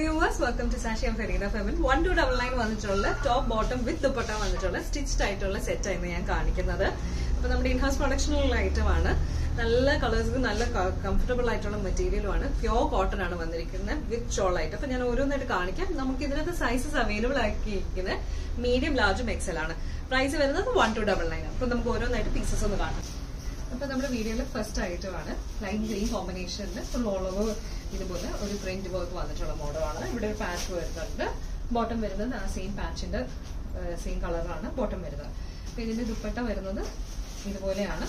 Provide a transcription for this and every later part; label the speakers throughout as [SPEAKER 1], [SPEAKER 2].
[SPEAKER 1] viewers welcome to Sashi am Fereena ഫെമിൻ one two double nine വന്നിട്ടുള്ള top bottom with dupatta വന്നിട്ടുള്ള stitched ആയിട്ടുള്ള സെറ്റ് ആയിരുന്നു ഞാൻ കാണിക്കുന്നത് അപ്പൊ നമ്മുടെ ഇൻഹൗസ് പ്രൊഡക്ഷനുള്ള ഐറ്റം ആണ് നല്ല കളേഴ്സ് നല്ല കംഫർട്ടബിൾ ആയിട്ടുള്ള മെറ്റീരിയലുമാണ് പ്യോർ കോട്ടൺ ആണ് വന്നിരിക്കുന്നത് വിത്ത് ഷോൾ ആയിട്ട് അപ്പൊ ഞാൻ ഓരോന്നായിട്ട് കാണിക്കാം നമുക്ക് ഇതിനകത്ത് സൈസസ് അവൈലബിൾ ആക്കിയിരിക്കുന്നത് മീഡിയം ലാർജും എക്സൽ ആണ് പ്രൈസ് വരുന്നത് വൺ ടു ഡബിൾ നയൻ അപ്പൊ നമുക്ക് ഓരോന്നായിട്ട് പീസസ് ഒന്ന് കാണാം അപ്പൊ നമ്മുടെ വീഡിയോയിൽ ഫസ്റ്റ് ഐറ്റമാണ് ലൈറ്റ് ഗ്രീൻ കോമ്പിനേഷനിൽ ഫുൾ ഓൾ ഓവർ ഇതുപോലെ ഒരു പ്രിന്റ് വർക്ക് വന്നിട്ടുള്ള മോഡലാണ് ഇവിടെ ഒരു പാച്ച് വരുന്നുണ്ട് ബോട്ടം വരുന്നത് ആ സെയിം പാച്ചിന്റെ സെയിം കളറാണ് ബോട്ടം വരുന്നത് അപ്പൊ ഇതിന്റെ ദുപ്പട്ട വരുന്നത് ഇതുപോലെയാണ്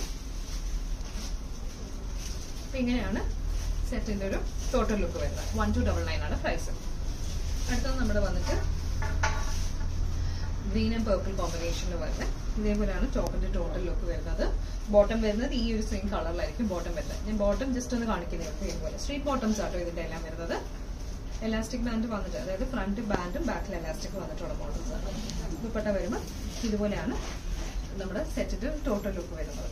[SPEAKER 1] അപ്പൊ ഇങ്ങനെയാണ് സെറ്റിന്റെ ഒരു ടോട്ടൽ ലുക്ക് വരുന്നത് വൺ ടു ഡബിൾ നയൻ ആണ് പ്രൈസ് അടുത്തത് നമ്മുടെ വന്നിട്ട് ഗ്രീൻ ആൻഡ് പേർപ്പിൾ കോമ്പിനേഷനിൽ വരുന്നത് ഇതേപോലെയാണ് ടോപ്പിന്റെ ടോട്ടൽ ലുക്ക് വരുന്നത് ബോട്ടം വരുന്നത് ഈ ഒരു സെയിം കളറിലായിരിക്കും ബോട്ടം വരുന്നത് ഞാൻ ബോട്ടം ജസ്റ്റ് ഒന്ന് കാണിക്കുന്നത് ഇതുപോലെ സ്ട്രീറ്റ് ബോട്ടംസ് ആട്ടോ ഇതിന്റെ എല്ലാം വരുന്നത് എലാസ്റ്റിക് ബാൻഡ് വന്നിട്ട് അതായത് ഫ്രണ്ട് ബാൻഡും ബാക്കിൽ എലാസ്റ്റിക് വന്നിട്ടുള്ള മോഡൽസ് ആണ് ദുപ്പട്ട വരുമ്പോൾ ഇതുപോലെയാണ് നമ്മുടെ സെറ്റിന്റെ ടോട്ടൽ ലുക്ക് വരുന്നത്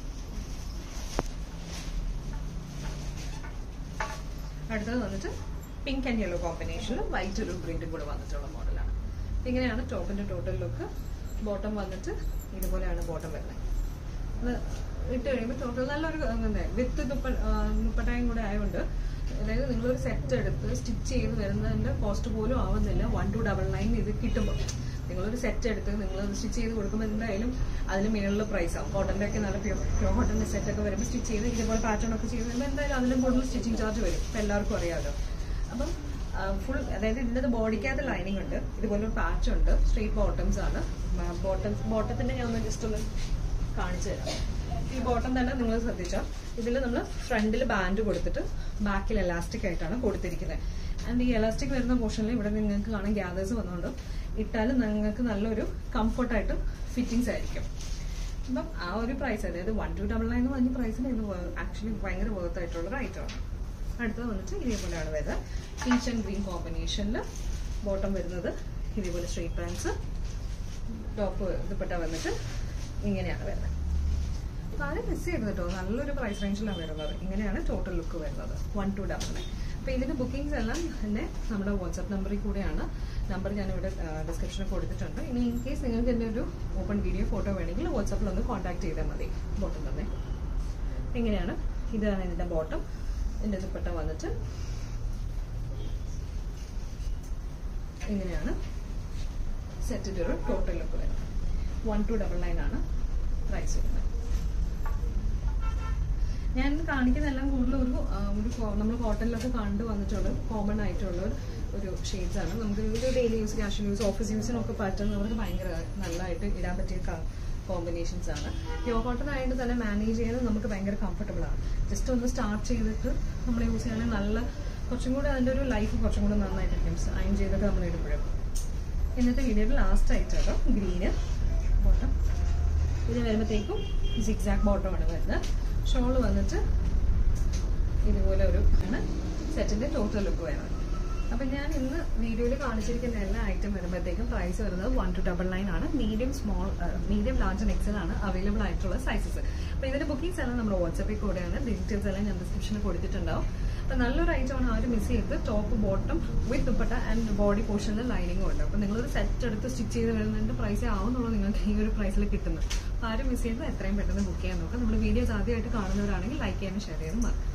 [SPEAKER 1] അടുത്തത് വന്നിട്ട് പിങ്ക് ആൻഡ് യെല്ലോ കോമ്പിനേഷനിൽ വൈറ്റ് ഒരു പ്രിന്റും കൂടെ വന്നിട്ടുള്ള മോഡലാണ് ഇങ്ങനെയാണ് ടോപ്പിന്റെ ടോട്ടൽ ലുക്ക് ബോട്ടം വന്നിട്ട് ഇതുപോലെയാണ് ബോട്ടം വരുന്നത് അത് ഇട്ട് കഴിയുമ്പോൾ ടോട്ടൽ നല്ലൊരു അങ്ങനെ വിത്ത് മുപ്പട്ടായും കൂടെ ആയതുകൊണ്ട് അതായത് നിങ്ങളൊരു സെറ്റ് എടുത്ത് സ്റ്റിച്ച് ചെയ്ത് വരുന്നതിന്റെ കോസ്റ്റ് പോലും ആവുന്നില്ല വൺ ടു ഡബിൾ നയൻ ഇത് കിട്ടുമ്പോൾ നിങ്ങളൊരു സെറ്റ് എടുത്ത് നിങ്ങൾ സ്റ്റിച്ച് ചെയ്ത് കൊടുക്കുമ്പോൾ എന്തായാലും അതിന് മേളിൽ പ്രൈസ് ആവും കോട്ടന്റെ ഒക്കെ നല്ല പ്യൂർ പ്യൂർ കോട്ടന്റെ സെറ്റ് ഒക്കെ വരുമ്പോൾ സ്റ്റിച്ച് ചെയ്ത് ഇതുപോലെ പാറ്റേൺ ഒക്കെ ചെയ്ത് വരുമ്പോൾ എന്തായാലും അതിലും കൂടുതൽ സ്റ്റിച്ചിങ് ചാർജ് വരും ഇപ്പം എല്ലാവർക്കും അറിയാമല്ലോ അപ്പം ഫുൾ അതായത് ഇതിൻ്റെ ബോഡിക്കകത്ത് ലൈനിങ് ഉണ്ട് ഇതുപോലെ ഒരു പാച്ച് ഉണ്ട് സ്ട്രീറ്റ് ബോട്ടംസ് ആണ് ബോട്ടംസ് ബോട്ടത്തിന്റെ ഞാൻ ഒന്ന് ജസ്റ്റ് ഒന്ന് കാണിച്ചു തരാം ഈ ബോട്ടം തന്നെ നിങ്ങൾ ശ്രദ്ധിച്ചാൽ ഇതിൽ നമ്മൾ ഫ്രണ്ടിൽ ബാൻഡ് കൊടുത്തിട്ട് ബാക്കിൽ എലാസ്റ്റിക് ആയിട്ടാണ് കൊടുത്തിരിക്കുന്നത് ആൻഡ് ഈ എലാസ്റ്റിക് വരുന്ന പോർഷനിൽ ഇവിടെ നിങ്ങൾക്ക് കാണാൻ ഗ്യാദേഴ്സ് വന്നുകൊണ്ട് ഇട്ടാലും നിങ്ങൾക്ക് നല്ലൊരു കംഫർട്ടായിട്ട് ഫിറ്റിങ്സ് ആയിരിക്കും അപ്പം ആ ഒരു പ്രൈസ് അതായത് വൺ ടു ഡബിൾ നയൻ എന്ന് പറഞ്ഞ പ്രൈസിന് ഇത് ആക്ച്വലി ഭയങ്കര വർത്ത് ആയിട്ടുള്ള ഒരു ഐറ്റമാണ് അടുത്തത് വന്നിട്ട് ഇതേപോലെയാണ് വരുന്നത് പീച്ച് ആൻഡ് ഗ്രീൻ കോമ്പിനേഷനിൽ ബോട്ടം വരുന്നത് ഇതേപോലെ സ്ട്രീറ്റ് പാൻസ് ടോപ്പ് ദുപ്പട്ട വന്നിട്ട് ഇങ്ങനെയാണ് വരുന്നത് അപ്പോൾ ആരും മിസ് ചെയ്ത് കേട്ടോ നല്ലൊരു പ്രൈസ് റേഞ്ചിലാണ് വരുന്നത് ഇങ്ങനെയാണ് ടോട്ടൽ ലുക്ക് വരുന്നത് വൺ ടു ഡബിൾ നയൻ അപ്പോൾ ഇതിന്റെ ബുക്കിംഗ്സ് എല്ലാം തന്നെ നമ്മുടെ വാട്സാപ്പ് നമ്പറിൽ കൂടെയാണ് നമ്പർ ഞാനിവിടെ ഡിസ്ക്രിപ്ഷനിൽ കൊടുത്തിട്ടുണ്ട് ഇനി ഇൻ കേസ് നിങ്ങൾക്ക് എൻ്റെ ഒരു ഓപ്പൺ വീഡിയോ ഫോട്ടോ വേണമെങ്കിൽ വാട്സാപ്പിൽ ഒന്ന് കോൺടാക്ട് ചെയ്താൽ മതി ബോട്ടം തന്നെ എങ്ങനെയാണ് ഇതാണ് ഇതിന്റെ ബോട്ടം ഇതിന്റെ ദുപ്പട്ട വന്നിട്ട് ഇങ്ങനെയാണ് സെറ്റിന്റെ ഒരു ടോട്ടൽ ലുക്ക് വരുന്നത് വൺ ടു ഡബിൾ നയൻ ആണ് പ്രൈസ് വരുന്നത് ഞാൻ കാണിക്കുന്നതെല്ലാം കൂടുതൽ ഒരു ഒരു നമ്മൾ കോട്ടണിലൊക്കെ കണ്ടു വന്നിട്ടുള്ള കോമൺ ആയിട്ടുള്ള ഒരു ഷെയ്ഡ്സ് ആണ് നമുക്ക് ഒരു daily use casual use office യൂസിനൊക്കെ പറ്റുന്നവർക്ക് ഭയങ്കര നല്ലതായിട്ട് ഇടാൻ പറ്റിയ കോമ്പിനേഷൻസ് ആണ് പ്യോർ കോട്ടൺ ആയതുകൊണ്ട് തന്നെ മാനേജ് ചെയ്യാൻ നമുക്ക് ഭയങ്കര കംഫർട്ടബിൾ ആണ് ജസ്റ്റ് ഒന്ന് സ്റ്റാർട്ട് ചെയ്തിട്ട് നമ്മൾ യൂസ് ചെയ്യുകയാണെങ്കിൽ നല്ല കുറച്ചും കൂടെ അതിൻ്റെ ഒരു ലൈഫ് കുറച്ചും കൂടെ നന്നായിട്ടിരിക്കും അയൺ ചെയ്തിട്ട് നമ്മൾ ഇടുമ്പോഴും ഇന്നത്തെ വീഡിയോയിൽ ലാസ്റ്റ് ആയിട്ടോ ഗ്രീന് ബോട്ടം ഇത് വരുമ്പോഴത്തേക്കും സിക്സാക് ബോട്ടമാണ് വരുന്നത് ഷോള് വന്നിട്ട് ഇതുപോലെ ഒരു ആണ് സെറ്റിന്റെ ടോട്ടൽ ലുക്ക് വരുന്നത് അപ്പൊ ഞാൻ ഇന്ന് വീഡിയോയിൽ കാണിച്ചിരിക്കുന്ന എല്ലാ ഐറ്റം വരുമ്പോഴത്തേക്കും പ്രൈസ് വരുന്നത് വൺ ടു ഡബിൾ നയൻ ആണ് medium small medium large and XL ആണ് അവൈലബിൾ ആയിട്ടുള്ള സൈസസ് അപ്പൊ ഇതിന്റെ ബുക്കിംഗ്സ് എല്ലാം നമ്മുടെ വാട്സാപ്പിൽ കൂടെയാണ് ഡീറ്റെയിൽസ് എല്ലാം ഞാൻ ഡിസ്ക്രിപ്ഷനിൽ കൊടുത്തിട്ടുണ്ടാവും അപ്പൊ നല്ലൊരു ഐറ്റം ആണ് ആരും മിസ് ചെയ്ത് top bottom with dupatta and body പോർഷനിൽ ലൈനിങ്ങും ഉണ്ട് അപ്പൊ നിങ്ങളൊരു സെറ്റ് എടുത്ത് സ്റ്റിച്ച് ചെയ്ത് വരുന്നതിന്റെ പ്രൈസേ ആവുന്നുള്ളൂ നിങ്ങൾക്ക് ഈ ഒരു പ്രൈസിൽ കിട്ടുന്നത് അപ്പൊ ആരും മിസ് ചെയ്ത് എത്രയും പെട്ടെന്ന് ബുക്ക് ചെയ്യാൻ നോക്കാം നമ്മുടെ വീഡിയോസ് ആദ്യമായിട്ട് കാണുന്നവരാണെങ്കിൽ ലൈക്ക് ചെയ്യാനും ഷെയർ ചെയ്യാനും മറക്കും